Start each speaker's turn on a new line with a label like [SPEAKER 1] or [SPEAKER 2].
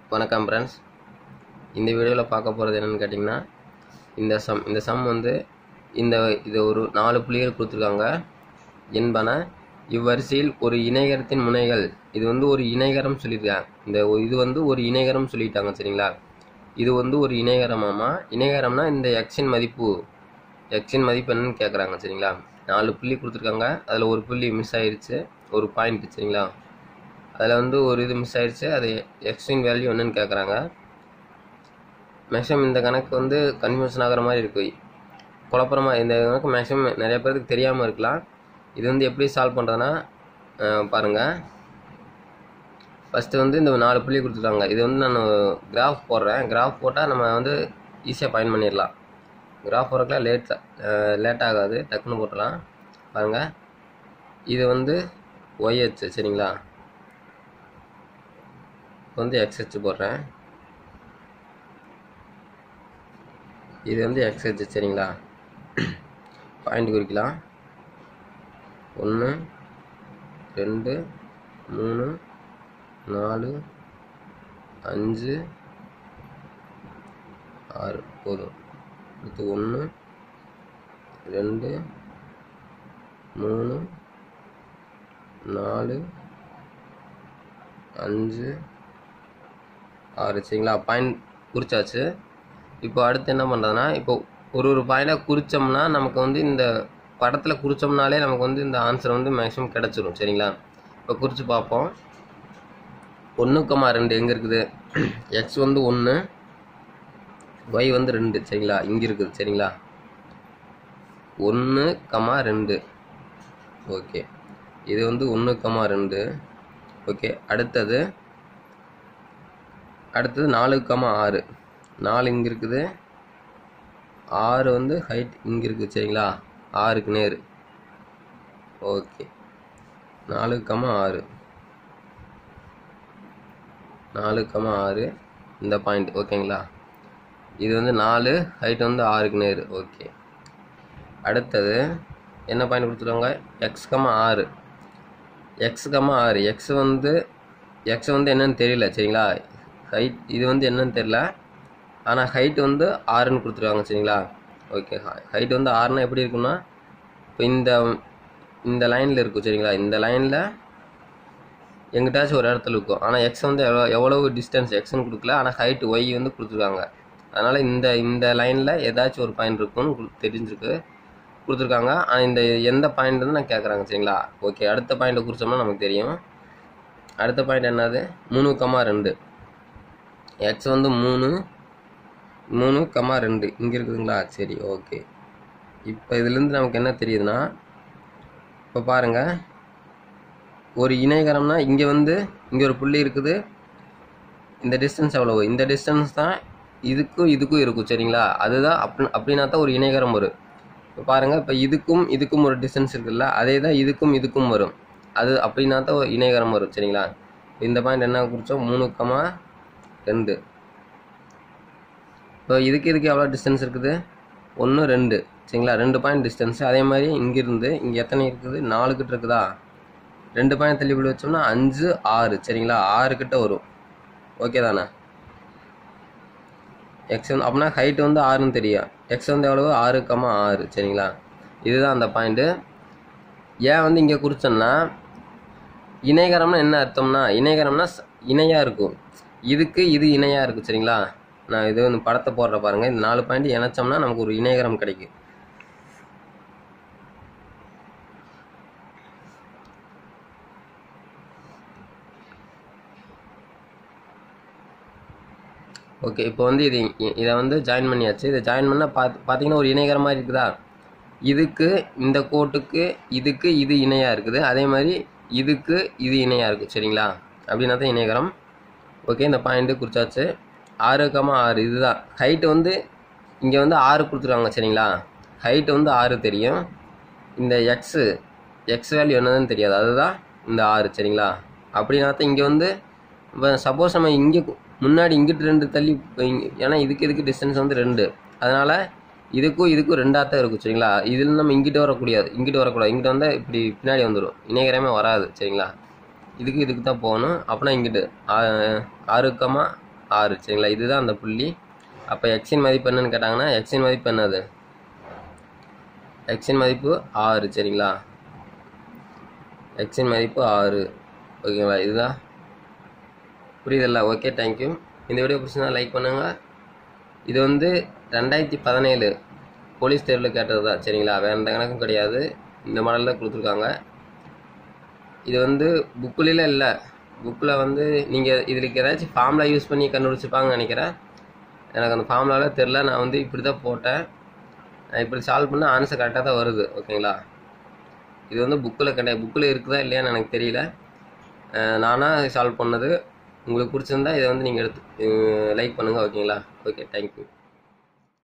[SPEAKER 1] வணக்கம் ஃப்ரெண்ட்ஸ் இந்த வீடியோவில் பார்க்க போகிறது என்னென்னு கேட்டிங்கன்னா இந்த சம் இந்த சம் வந்து இந்த இது ஒரு நாலு புள்ளிகள் கொடுத்துருக்காங்க என்பன இவ்வரிசையில் ஒரு இணைகரத்தின் முனைகள் இது வந்து ஒரு இணைகரம் சொல்லியிருக்காங்க இந்த ஒ- இது வந்து ஒரு இணைகரம் சொல்லிட்டாங்க சரிங்களா இது வந்து ஒரு இணைகரமாமா இணைகரம்னா இந்த எக்ஸின் மதிப்பு எக்ஸின் மதிப்பு என்னன்னு கேட்குறாங்க சரிங்களா நாலு புள்ளி கொடுத்துருக்காங்க அதில் ஒரு புள்ளி மிஸ் ஆயிருச்சு ஒரு பாயிண்ட் சரிங்களா அதில் வந்து ஒரு இது மிஸ் ஆயிடுச்சு அது எக்ஸ்ட்ரீம் வேல்யூ என்னன்னு கேட்குறாங்க மேக்ஸிமம் இந்த கணக்கு வந்து கன்ஃபியூஷன் ஆகிற மாதிரி இருக்கு குழப்பமா இந்த கணக்கு மேக்ஸிமம் நிறைய பேருக்கு தெரியாமல் இருக்கலாம் இது வந்து எப்படி சால்வ் பண்ணுறதுன்னா பாருங்கள் ஃபஸ்ட்டு வந்து இந்த நாலு புள்ளி கொடுத்துருக்காங்க இது வந்து நான் கிராஃப் போடுறேன் கிராஃப் போட்டால் நம்ம வந்து ஈஸியாக பயன் பண்ணிடலாம் கிராஃப் போடுறதுக்குலாம் லேட் லேட் ஆகாது டக்குன்னு போட்டுடலாம் பாருங்கள் இது வந்து ஒய்ஹெச் சரிங்களா இப்போ வந்து எக்ஸ்ஹெச் போடுறேன் இது வந்து எக்ஸ்ஹெச் சரிங்களா பாயிண்ட் குறிக்கலாம் ஒன்று ரெண்டு மூணு நாலு அஞ்சு ஆறு போதும் அடுத்து ஒன்று ரெண்டு மூணு நாலு அஞ்சு ஆறு சரிங்களா பாயிண்ட் குறிச்சாச்சு இப்போ அடுத்து என்ன பண்ணுறதுனா இப்போ ஒரு ஒரு பாயிண்டாக குறிச்சோம்னா நமக்கு வந்து இந்த படத்தில் குறிச்சோம்னாலே நமக்கு வந்து இந்த ஆன்சர் வந்து மேக்ஸிமம் கிடச்சிரும் சரிங்களா இப்போ குறித்து பார்ப்போம் ஒன்று கமா ரெண்டு எங்கே இருக்குது எக்ஸ் வந்து ஒன்று ஒய் வந்து ரெண்டு சரிங்களா இங்கே இருக்குது சரிங்களா ஒன்று கமா ரெண்டு ஓகே இது வந்து ஒன்று கமா ரெண்டு ஓகே அடுத்தது அடுத்தது நாலு கமா ஆறு நாலு இங்கே இருக்குது ஆறு வந்து ஹைட் இங்கே இருக்குது சரிங்களா ஆறுக்கு நேர் ஓகே நாலு கமா ஆறு நாலு கமா ஆறு இந்த பாயிண்ட் ஓகேங்களா இது வந்து நாலு ஹைட் வந்து ஆறுக்கு நேர் ஓகே அடுத்தது என்ன பாயிண்ட் கொடுத்துருவாங்க எக்ஸ் கமா ஆறு எக்ஸ் கமா ஆறு எக்ஸ் வந்து எக்ஸ் வந்து என்னன்னு தெரியல சரிங்களா ஹைட் இது வந்து என்னன்னு தெரியல ஆனால் ஹைட் வந்து ஆறுன்னு கொடுத்துருக்காங்க சரிங்களா ஓகே ஹைட் வந்து ஆறுனா எப்படி இருக்குன்னா இப்போ இந்த இந்த லைனில் இருக்கும் சரிங்களா இந்த லைனில் எங்கிட்டாச்சும் ஒரு இடத்துல இருக்கும் ஆனால் எக்ஸ் வந்து எவ்வளோ எவ்வளவு டிஸ்டன்ஸ் எக்ஸ்னு கொடுக்கல ஆனால் ஹைட் ஒய் வந்து கொடுத்துருக்காங்க அதனால் இந்த இந்த லைனில் ஏதாச்சும் ஒரு பாயிண்ட் இருக்கும்னு கு- தெரிஞ்சிருக்கு கொடுத்துருக்காங்க ஆனால் இந்த எந்த பாயிண்ட் வந்து நான் கேட்குறாங்க சரிங்களா ஓகே அடுத்த பாயிண்ட்டை குறிச்சோம்னா நமக்கு தெரியும் அடுத்த பாயிண்ட் என்னது மூணு கமா ரெண்டு எக்ஸ் வந்து மூணு மூணு கமா ரெண்டு இங்கே இருக்குதுங்களா சரி ஓகே இப்போ இதுலேருந்து நமக்கு என்ன தெரியுதுன்னா இப்போ பாருங்கள் ஒரு இணைகரம்னா இங்கே வந்து இங்கே ஒரு புள்ளி இருக்குது இந்த டிஸ்டன்ஸ் எவ்வளவு இந்த டிஸ்டன்ஸ் தான் இதுக்கும் இதுக்கும் இருக்கும் சரிங்களா அதுதான் அப்படி அப்படின்னா தான் ஒரு இணைகரம் வரும் இப்போ பாருங்கள் இப்போ இதுக்கும் இதுக்கும் ஒரு டிஸ்டன்ஸ் இருக்குல்ல அதே தான் இதுக்கும் இதுக்கும் வரும் அது அப்படின்னா தான் ஒரு இணைகரம் வரும் சரிங்களா இந்த பாயிண்ட் என்ன குறிச்சோம் மூணு கமா ரெண்டு இப்போ இதுக்கு இதுக்கு எவ்வளோ டிஸ்டன்ஸ் இருக்குது ஒன்று ரெண்டு சரிங்களா ரெண்டு பாயிண்ட் டிஸ்டன்ஸ் அதே மாதிரி இங்கிருந்து இங்கே எத்தனை இருக்குது நாலு கிட்ட இருக்குதா ரெண்டு பாயிண்ட் தள்ளி இப்படி வச்சோம்னா அஞ்சு ஆறு சரிங்களா ஆறு கிட்ட வரும் ஓகே தானே எக்ஸ் வந்து அப்படின்னா ஹைட் வந்து ஆறுன்னு தெரியும் எக்ஸ் வந்து எவ்வளவு ஆறு கம்மா ஆறு சரிங்களா இதுதான் அந்த பாயிண்ட்டு ஏன் வந்து இங்கே குறிச்சோம்னா இணைகரம்னா என்ன அர்த்தம்னா இணைகரம்னா ச- இணையா இருக்கும் இதுக்கு இது இணையா இருக்கும் சரிங்களா நான் இது வந்து படத்தை போடுற பாருங்க இந்த நாலு பாயிண்ட் இணைச்சோம்னா நமக்கு ஒரு இணைகரம் கிடைக்கும் ஓகே இப்போ வந்து இது இ- இதை வந்து ஜாயின் பண்ணியாச்சு இதை ஜாயின் பண்ணால் பார்த்து பார்த்தீங்கன்னா ஒரு இணைகரம் மாதிரி இருக்குதா இதுக்கு இந்த கோட்டுக்கு இதுக்கு இது இணையாக இருக்குது அதே மாதிரி இதுக்கு இது இணையாக இருக்குது சரிங்களா அப்படின்னா தான் இணைகரம் ஓகே இந்த பாயிண்ட்டு குறிச்சாச்சு ஆறு கமா ஆறு இதுதான் ஹைட்டு வந்து இங்கே வந்து ஆறு கொடுத்துருவாங்க சரிங்களா ஹைட்டு வந்து ஆறு தெரியும் இந்த எக்ஸு எக்ஸ் வேல்யூ என்னதுன்னு தெரியாது அதுதான் இந்த ஆறு சரிங்களா அப்படின்னா தான் இங்கே வந்து இப்போ சப்போஸ் நம்ம இங்கே முன்னாடி இங்கிட்டு ரெண்டு தள்ளி இப்ப இங்க- ஏன்னா இதுக்கு இதுக்கு டிஸ்டன்ஸ் வந்து ரெண்டு அதனால் இதுக்கும் இதுக்கும் ரெண்டாக தான் இருக்கும் சரிங்களா இதில் நம்ம இங்கிட்ட வரக்கூடாது இங்கிட்ட வரக்கூடாது இங்கிட்ட வந்தால் இப்படி பின்னாடி வந்துடும் இணையகரமே வராது சரிங்களா இதுக்கு இதுக்கு தான் போகணும் அப்படின்னா இங்கிட்டு ஆ- ஆறு கமா ஆறு சரிங்களா இதுதான் அந்த புள்ளி அப்போ எக்ஸின் மதிப்பு என்னன்னு கேட்டாங்கன்னா எக்ஸின் மதிப்பு என்னது எக்ஸின் மதிப்பு ஆறு சரிங்களா எக்ஸின் மதிப்பு ஆறு ஓகேங்களா இதுதான் புரியுதல்ல ஓகே தேங்க்யூ இந்த வீடியோ பிடிச்சிருந்தா லைக் பண்ணுங்கள் இது வந்து ரெண்டாயிரத்தி பதினேழு போலீஸ் தேர்வில் கேட்டது தான் சரிங்களா வேறு எந்த கணக்கும் கிடையாது இந்த மாடலில் கொடுத்துருக்காங்க இது வந்து புக்கில் இல்லை புக்கில் வந்து நீங்கள் இதுக்கு ஏதாச்சும் ஃபார்முலா யூஸ் பண்ணி கண்டுபிடிச்சிருப்பாங்கன்னு நினைக்கிறேன் எனக்கு அந்த ஃபார்முலாவில் தெரில நான் வந்து இப்படி தான் போட்டேன் நான் இப்படி சால்வ் பண்ணால் ஆன்சர் கரெக்டாக தான் வருது ஓகேங்களா இது வந்து புக்கில் கிடையாது புக்கில் இருக்குதா இல்லையான்னு எனக்கு தெரியல அஹ் நானா சால்வ் பண்ணது உங்களுக்கு பிடிச்சிருந்தா இதை வந்து நீங்கள் எடுத்து லைக் பண்ணுங்கள் ஓகேங்களா ஓகே தேங்க்யூ